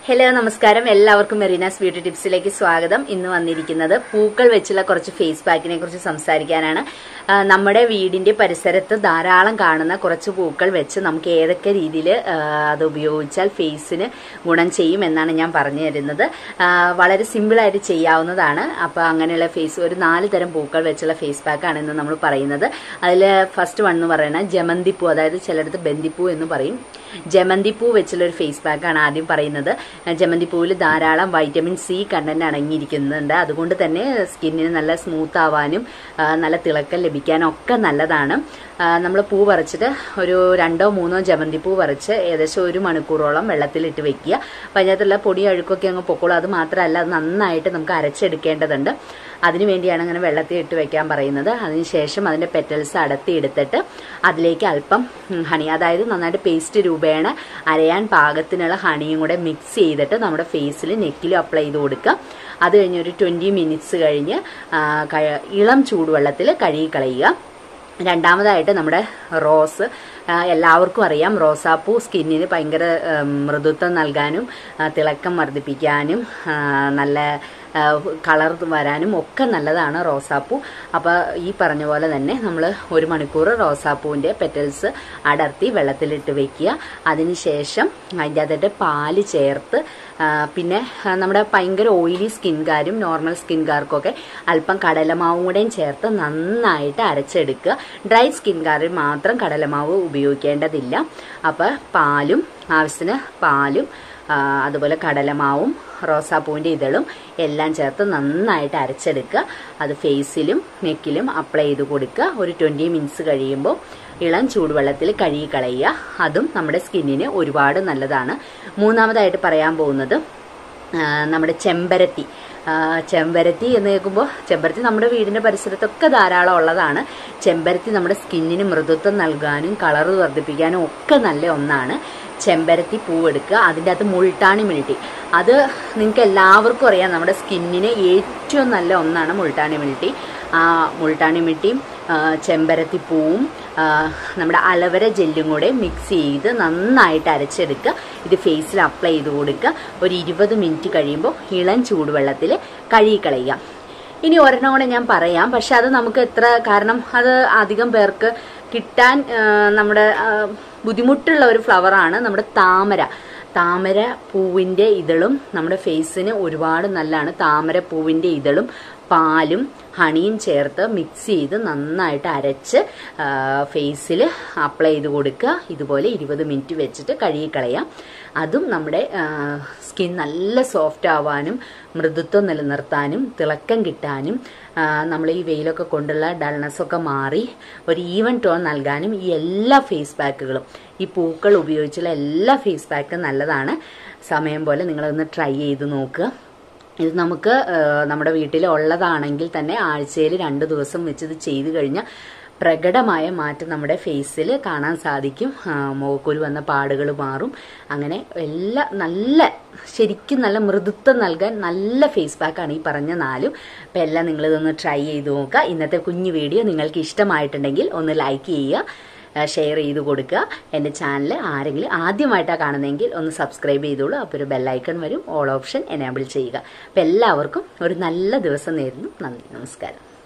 hello നമസ്കാരം എല്ലാവർക്കും മെറീനാസ് beauty ടിപ്സിലേക്ക് സ്വാഗതം ഇന്ന് വന്നിരിക്കുന്നത് പൂക്കൾ വെച്ചുള്ള കുറച്ച് ഫേസ് പാക്കിനെ കുറിച്ച് സംസാരിക്കാനാണ് ആ, നമ്മുടെ വീടിന്റെ പരിസരത്ത് ധാരാളം കാണുന്ന കുറച്ച് പൂക്കൾ വെച്ച് നമുക്ക് ഏതൊക്കെ രീതിയിൽ അത് ഉപയോഗിച്ചാൽ ഫേസിന് ഗുണം ചെയ്യും എന്നാണ് ഞാൻ പറഞ്ഞു തരുന്നത് ആ, വളരെ സിമ്പിളായിട്ട് ചെയ്യാവുന്നതാണ് അപ്പോൾ അങ്ങനെയുള്ള ഫേസ് ഒരു നാല് തരം പൂക്കൾ വെച്ചുള്ള ഫേസ് പാക്കാണ് ഇന്ന് നമ്മൾ പറയുന്നത് അതിൽ ഫസ്റ്റ് വൺ എന്ന് പറയുന്നത് ജമന്തിപ്പൂ അതായത് ചിലടത്ത് ബന്ദിപ്പൂ എന്ന് പറയും ജമന്തിപ്പൂ വെച്ചുള്ള ഒരു ഫേസ് പാക്കാണ് ആദ്യം പറയുന്നത് ജമന്തിപ്പൂവിൽ ധാരാളം വൈറ്റമിൻ സി കണ്ടന്റ് അടങ്ങിയിരിക്കുന്നുണ്ട് അതുകൊണ്ട് തന്നെ സ്കിന്നിന് നല്ല സ്മൂത്ത് ആവാനും ആ, നല്ല തിളക്കം ലഭിക്കാനും ഒക്കെ നല്ലതാണ് നമ്മൾ പൂ പറിച്ചിട്ട് ഒരു രണ്ടോ മൂന്നോ ജമന്തിപ്പൂ പറിച്ച് ഏകദേശം ഒരു മണിക്കൂറോളം വെള്ളത്തിലിട്ട് വെക്കുക അപ്പം അതിനകത്തുള്ള പൊടി അഴുക്കൊക്കെ അങ്ങ് പൊക്കോളും അത് മാത്രമല്ല അത് നന്നായിട്ട് നമുക്ക് അരച്ചെടുക്കേണ്ടതുണ്ട് അതിനു വേണ്ടിയാണ് അങ്ങനെ വെള്ളത്തിൽ ഇട്ട് വെക്കാൻ പറയുന്നത് അതിനുശേഷം അതിന്റെ പെറ്റൽസ് അടത്തി എടുത്തിട്ട് അതിലേക്ക് അല്പം ഉം, ഹണി അതായത് നന്നായിട്ട് പേസ്റ്റ് രൂപേണ അരയാൻ പാകത്തിനുള്ള ഹണിയും കൂടെ മിക്സ് ചെയ്തിട്ട് നമ്മുടെ ഫേസിൽ നെക്കിലും അപ്ലൈ ചെയ്ത് കൊടുക്കുക അത് കഴിഞ്ഞ് ഒരു ട്വന്റി മിനിറ്റ്സ് കഴിഞ്ഞ് ആ, ക- ഇളം ചൂടുവെള്ളത്തിൽ കഴുകി കളയുക രണ്ടാമതായിട്ട് നമ്മുടെ റോസ് ആ, എല്ലാവർക്കും അറിയാം റോസാപ്പൂ സ്കിന്നിന് ഭയങ്കര ഉം, മൃദുത്വം നൽകാനും ആ, തിളക്കം വർദ്ധിപ്പിക്കാനും ആ, നല്ല കളർ വരാനും ഒക്കെ നല്ലതാണ് റോസാപ്പൂ അപ്പോൾ ഈ പറഞ്ഞ പോലെ തന്നെ നമ്മൾ ഒരു മണിക്കൂർ റോസാപ്പൂവിൻ്റെ പെറ്റൽസ് അടർത്തി വെള്ളത്തിലിട്ട് വെക്കുക അതിനുശേഷം അതിൻ്റെ അകത്തിട്ട് പാല് ചേർത്ത് ആ, പിന്നെ ആ, നമ്മുടെ ഭയങ്കര ഓയിലി സ്കിൻകാരും നോർമൽ സ്കിൻകാർക്കൊക്കെ അല്പം കടലമാവും കൂടെയും ചേർത്ത് നന്നായിട്ട് അരച്ചെടുക്കുക ഡ്രൈ സ്കിൻകാരിൽ മാത്രം കടലമാവ് ഉപയോഗിക്കേണ്ടതില്ല അപ്പോൾ പാലും ആവശ്യത്തിന് പാലും ആ, അതുപോലെ കടലമാവും റോസാപ്പൂവിൻ്റെ ഇതളും എല്ലാം ചേർത്ത് നന്നായിട്ട് അരച്ചെടുക്കുക അത് ഫേസിലും നെക്കിലും അപ്ലൈ ചെയ്ത് കൊടുക്കുക ഒരു ട്വൻറ്റി മിനിറ്റ്സ് കഴിയുമ്പോൾ ഇളം ചൂടുവെള്ളത്തിൽ കഴുകി കളയുക അതും നമ്മുടെ സ്കിന്നിന് ഒരുപാട് നല്ലതാണ് മൂന്നാമതായിട്ട് പറയാൻ പോകുന്നത് ആ, നമ്മുടെ ചെമ്പരത്തി ആ, ചെമ്പരത്തി എന്ന് കേൾക്കുമ്പോൾ ചെമ്പരത്തി നമ്മുടെ വീടിന്റെ പരിസരത്തൊക്കെ ധാരാളം ഉള്ളതാണ് ചെമ്പരത്തി നമ്മുടെ സ്കിന്നിന് മൃദുത്വം നൽകാനും കളർ വർദ്ധിപ്പിക്കാനും ഒക്കെ നല്ല ഒന്നാണ് ചെമ്പരത്തി പൂവെടുക്കുക അതിൻ്റെ അകത്ത് മുൾട്ടാണി മിൽട്ടി അത് നിങ്ങൾക്ക് എല്ലാവർക്കും അറിയാം നമ്മുടെ സ്കിന്നിന് ഏറ്റവും നല്ല ഒന്നാണ് മുൾട്ടാണി മിൽട്ടി ആ മുൾട്ടാണി മിൽട്ടിയും ആ, ചെമ്പരത്തി പൂവും ആ, നമ്മുടെ അലവര ജെല്ലും കൂടെ മിക്സ് ചെയ്ത് നന്നായിട്ട് അരച്ചെടുക്കുക ഇത് ഫേസിൽ അപ്ലൈ ചെയ്ത് കൊടുക്കുക ഒരു ഇരുപത് മിനിറ്റ് കഴിയുമ്പോൾ ഇളം ചൂടുവെള്ളത്തിൽ കഴുകിക്കളയുക ഇനി ഒരെണ്ണം കൂടെ ഞാൻ പറയാം പക്ഷെ അത് നമുക്ക് എത്ര കാരണം അത് അധികം പേർക്ക് കിട്ടാൻ ആ, നമ്മുടെ ആ, ബുദ്ധിമുട്ടുള്ള ഒരു ഫ്ലവറാണ് നമ്മുടെ താമര താമര പൂവിൻ്റെ ഇതളും നമ്മുടെ ഫേസിന് ഒരുപാട് നല്ലതാണ് താമര പൂവിൻ്റെ ഇതളും പാലും ഹണിയും ചേർത്ത് മിക്സ് ചെയ്ത് നന്നായിട്ട് അരച്ച് ഫേസിൽ അപ്ലൈ ചെയ്ത് കൊടുക്കുക ഇതുപോലെ ഇരുപത് മിനിറ്റ് വെച്ചിട്ട് കഴുകിക്കളയാം അതും നമ്മുടെ സ്കിൻ നല്ല സോഫ്റ്റ് ആവാനും മൃദുത്വം നിലനിർത്താനും തിളക്കം കിട്ടാനും ആ, നമ്മൾ ഈ വെയിലൊക്കെ കൊണ്ടുള്ള ഡൾനെസ് ഒക്കെ മാറി ഒരു ഈവൻ ടോൺ നൽകാനും ഈ എല്ലാ ഫേസ് പാക്കുകളും ഈ പൂക്കൾ ഉപയോഗിച്ചുള്ള എല്ലാ ഫേസ് പാക്കും നല്ലതാണ് സമയം പോലെ നിങ്ങളൊന്ന് ട്രൈ ചെയ്ത് നോക്കുക ഇത് നമുക്ക് ആ, നമ്മുടെ വീട്ടിൽ ഉള്ളതാണെങ്കിൽ തന്നെ ആഴ്ചയിൽ രണ്ട് ദിവസം വെച്ച് ഇത് ചെയ്തു കഴിഞ്ഞാൽ പ്രകടമായ മാറ്റം നമ്മുടെ ഫേസിൽ കാണാൻ സാധിക്കും ആ, മുഖക്കുരു വന്ന പാടുകൾ മാറും അങ്ങനെ എല്ലാ നല്ല ശരിക്കും നല്ല മൃദുത്വം നൽകാൻ നല്ല ഫേസ് പാക്കാണ് ഈ പറഞ്ഞ നാലും അപ്പം എല്ലാം നിങ്ങളിതൊന്ന് ട്രൈ ചെയ്ത് നോക്കുക ഇന്നത്തെ കുഞ്ഞു വീഡിയോ നിങ്ങൾക്ക് ഇഷ്ടമായിട്ടുണ്ടെങ്കിൽ ഒന്ന് ലൈക്ക് ചെയ്യുക ഷെയർ ചെയ്ത് കൊടുക്കുക എൻ്റെ ചാനൽ ആരെങ്കിലും ആദ്യമായിട്ടാണ് കാണുന്നതെങ്കിൽ ഒന്ന് സബ്സ്ക്രൈബ് ചെയ്തോളൂ അപ്പോൾ ഒരു ബെല്ലൈക്കൺ വരും ഓൾ ഓപ്ഷൻ എനേബിൾ ചെയ്യുക അപ്പം എല്ലാവർക്കും ഒരു നല്ല ദിവസം നേരുന്നു നന്ദി നമസ്കാരം